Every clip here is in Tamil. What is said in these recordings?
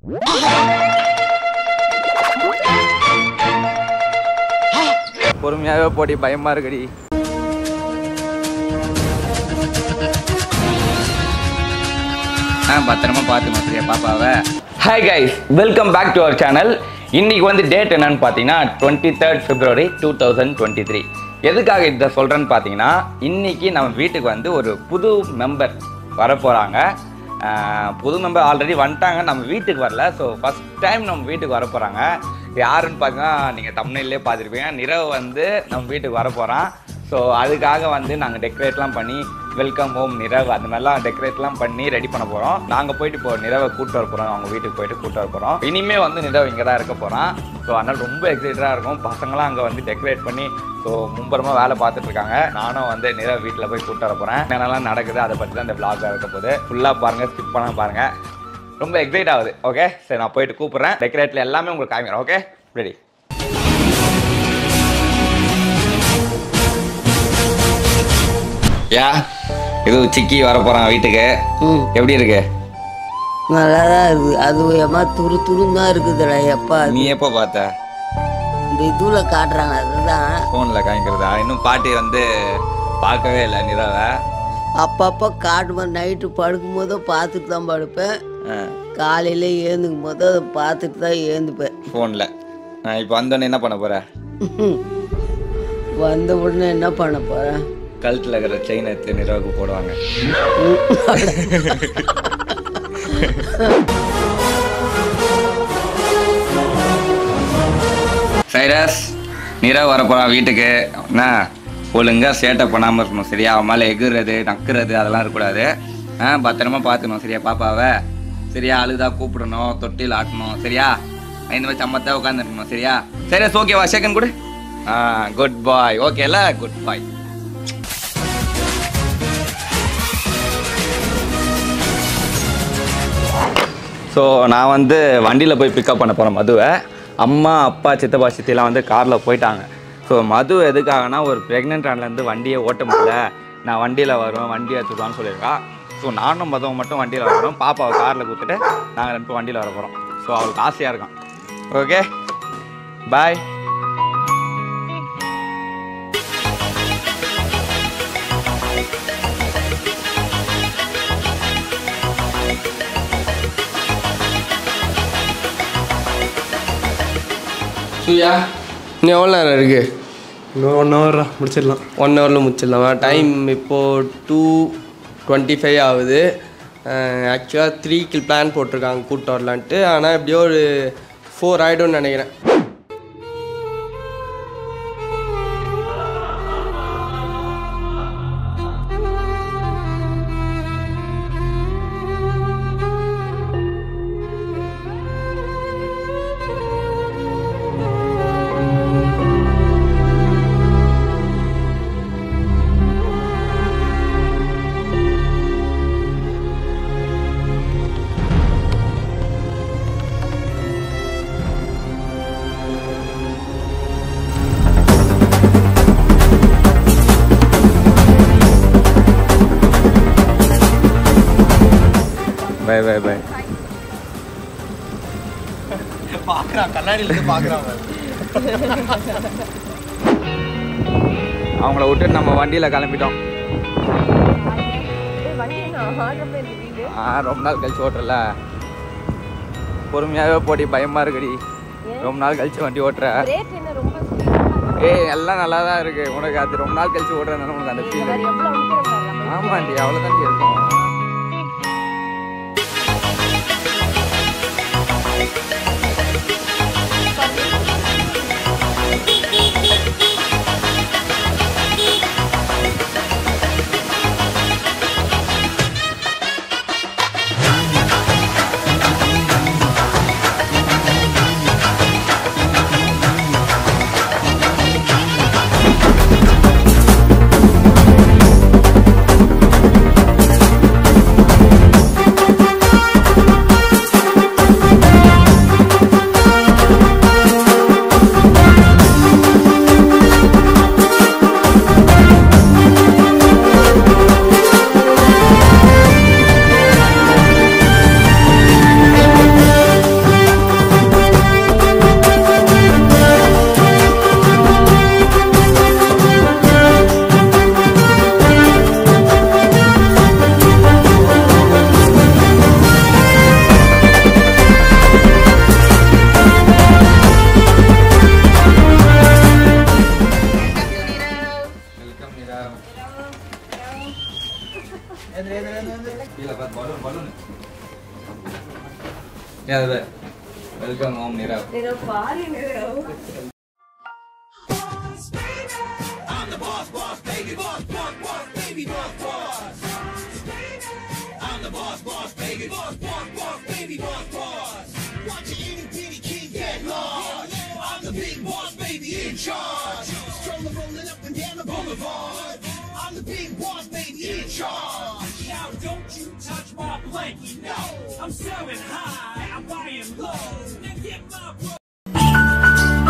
பொறுமையாவே போடி பயமா இருக்குடி ஆ பத்திரமா பார்த்து சரியா பாப்பாவை hi guys welcome back to our channel இன்னைக்கு வந்து டேட் என்னன்னு பார்த்தீங்கன்னா twenty third February two thousand twenty three எதுக்காக இதை சொல்கிறேன்னு பார்த்தீங்கன்னா இன்னைக்கு நம்ம வீட்டுக்கு வந்து ஒரு புது மெம்பர் வர போகிறாங்க புது மெம்பர் ஆல்ரெடி வந்துட்டாங்க நம்ம வீட்டுக்கு வரல ஸோ ஃபஸ்ட் டைம் நம்ம வீட்டுக்கு வர போகிறாங்க யாருன்னு பார்த்தீங்கன்னா நீங்கள் தமிழ்லேயே பார்த்துருப்பீங்க நிரவ் வந்து நம்ம வீட்டுக்கு வர போகிறான் ஸோ அதுக்காக வந்து நாங்கள் டெக்கரேட்லாம் பண்ணி வெல்கம் ஹோம் நிரவ் அந்த மாதிரிலாம் டெக்கரேட்லாம் பண்ணி ரெடி பண்ண போகிறோம் நாங்கள் போயிட்டு இப்போ நிரவை கூட்டு வர போகிறோம் அவங்க வீட்டுக்கு போயிட்டு கூட்டு வர போகிறோம் இனிமே வந்து நிரவ் இங்கே தான் இருக்க போகிறான் ஸோ அதனால் ரொம்ப எக்ஸைட்டடாக இருக்கும் பசங்களாம் அங்கே வந்து டெக்கரேட் பண்ணி ஸோ மும்பரமாக வேலை பார்த்துட்டு இருக்காங்க நானும் வந்து நிரவ் வீட்டில் போய் கூட்டு வர போகிறேன் என்னென்னலாம் நடக்குது அதை பற்றி தான் இந்த vlog இருக்க போகுது ஃபுல்லாக பாருங்கள் ஸ்கிப் பண்ணாம பாருங்கள் ரொம்ப எக்ஸைட் ஆகுது ஓகே சரி நான் போயிட்டு கூப்பிட்றேன் டெக்கரேட்டில் எல்லாமே உங்களுக்கு காமிக்கிறேன் ஓகே ரெடி யா இது சிக்கி வர போறான் வீட்டுக்கு ம் எப்படி இருக்கு நல்லா தான் இருக்குது அது ஏமா துரு துருன்னு தான் இருக்குதுடா எப்பா நீ எப்போ பார்த்த இந்த இதுவில் காட்டுறாங்க அதுதான் ஃபோனில் காமிக்கிறதா இன்னும் பாட்டி வந்து பார்க்கவே இல்லை நிறாவை அப்பப்போ காட்டுவேன் நைட்டு படுக்கும் போதும் பார்த்துட்டு தான் படுப்பேன் காலையில் ஏந்துக்கும் போது அதை பார்த்துட்டு தான் ஏந்துப்பேன் ஃபோனில் இப்போ வந்தோடனே என்ன பண்ண போற வந்த உடனே என்ன பண்ண போகிறேன் கழுத்தில் இருக்கிற செயின் எடுத்து நிறாவுக்கு போடுவாங்க சைரஸ் நிறவு வர போகிறான் வீட்டுக்கு என்ன ஒழுங்கா சேட்டை பண்ணாமல் இருக்கணும் சரியா அவன் மேலே எகுறது நக்குறது அதெல்லாம் இருக்கக்கூடாது ஆ பத்திரமா பார்த்துக்கணும் சரியா பாப்பாவை சரியா அழுதா கூப்பிடணும் தொட்டில் ஆட்டணும் சரியா இந்த மாதிரி சம்மத்தான் உட்காந்துருக்கணும் சரியா சரி ஓகேவா செகண்ட் கொடு ஆ குட் பாய் ஓகேல குட் பாய் ஸோ நான் வந்து வண்டியில் போய் பிக்கப் பண்ண போகிறேன் மதுவை அம்மா அப்பா சித்தப்பா சித்திலாம் வந்து காரில் போயிட்டாங்க ஸோ மது எதுக்காகனா ஒரு ப்ரெக்னென்ட் ஆன்லேருந்து வண்டியை ஓட்ட முடியல நான் வண்டியில் வருவேன் வண்டி எடுத்துக்கலான்னு சொல்லியிருக்கா ஸோ நானும் மதுவும் மட்டும் வண்டியில் வரோம் பாப்பாவை காரில் கொடுத்துட்டு நாங்கள் ரெண்டு பேரும் வண்டியில் வர போகிறோம் ஸோ அவளுக்கு ஆசையாக இருக்கான் ஓகே பாய் சூயா இன்னும் எவ்வளோ நேரம் இருக்கு இன்னும் ஒன் ஹவர் முடிச்சிடலாம் ஒன் ஹவரில் முடிச்சிடலாமா டைம் இப்போது டூ டுவெண்ட்டி ஃபைவ் ஆகுது ஆக்சுவலாக த்ரீக்கு பிளான் போட்டிருக்காங்க கூட்டு வரலான்ட்டு ஆனால் எப்படியோ ஒரு ஃபோர் ஆகிடும்னு நினைக்கிறேன் பை பை பை பார்க்குறான் கண்ணாடியிலேருந்து பார்க்குறான் அவங்கள விட்டு நம்ம வண்டியில் கிளம்பிட்டோம் ஆ ரொம்ப நாள் கழிச்சு ஓட்டுறல பொறுமையாகவே போடி பயமா இருக்குடி ரொம்ப நாள் கழிச்சு வண்டி ஓட்டுற ஏய் எல்லாம் நல்லா தான் இருக்கு உனக்கு அது ரொம்ப நாள் கழிச்சு ஓட்டுறதுனால உனக்கு அந்த ஃபீல் ஆமாண்டி அவ்வளோதான் இருக்கும் welcome home Nirav Now don't you touch my blankie, no. I'm selling high, I'm buying low. Now get my bro.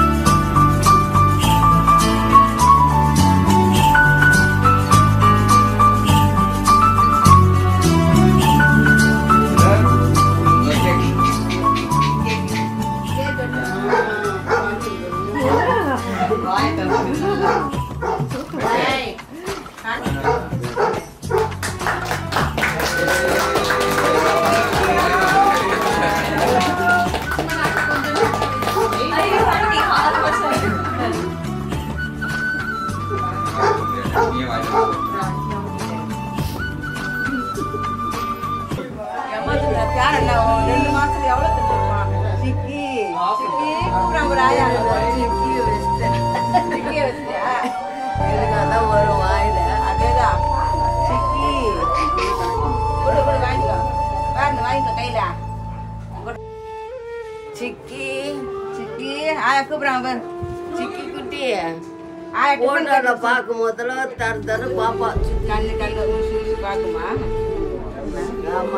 ரெண்டு மாசத்துல எவ்வளவு தின்னுருப்பான்? சிக்கி சிக்கி கூப்பிடுறாங்க ஒரு ஆயா சிக்கி வச்சுட்டேன் சிக்கிய வச்சியா எனக்கு அதான் வரும் வாயில அதேதான் சிக்கி கொடு கொடு வாங்கிக்கோ வாங்க வாங்கிக்கோ கையில கொடு. சிக்கி சிக்கி ஆயா கூப்பிடுறாங்க பாரு சிக்கி குட்டி ஆயா டிஃபன் போட்டோல பார்க்கும் போதெல்லாம் தர தர பாப்பா கண்ணு கண்ணு ஊசி ஊசி பார்க்குமா ஆமா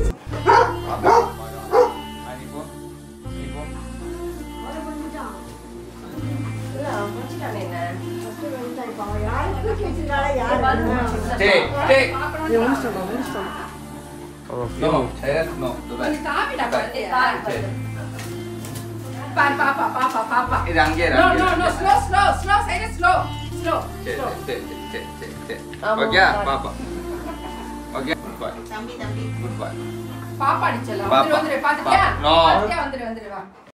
Stay, stay. No, Shayad, no. Do that. பாரு பாப்பா பாப்பா பாப்பா இது அங்கே இரு, நோ அங்கே நோ இரு. No slow slow slow side slow slow சரி, ஸ்லோ சரி, சரி, சரி, சரி. ஆமா, Okay, பாரு. பாப்பா. Okay, goodbye. தம்பி தம்பி Goodbye. பாப்பா அடிச்சலாம் பாப்பா. வந்துரு வந்துரு பாத்துட்டியா பாப்பா. No. பாத்துட்டியா வந்துரு வந்துரு வா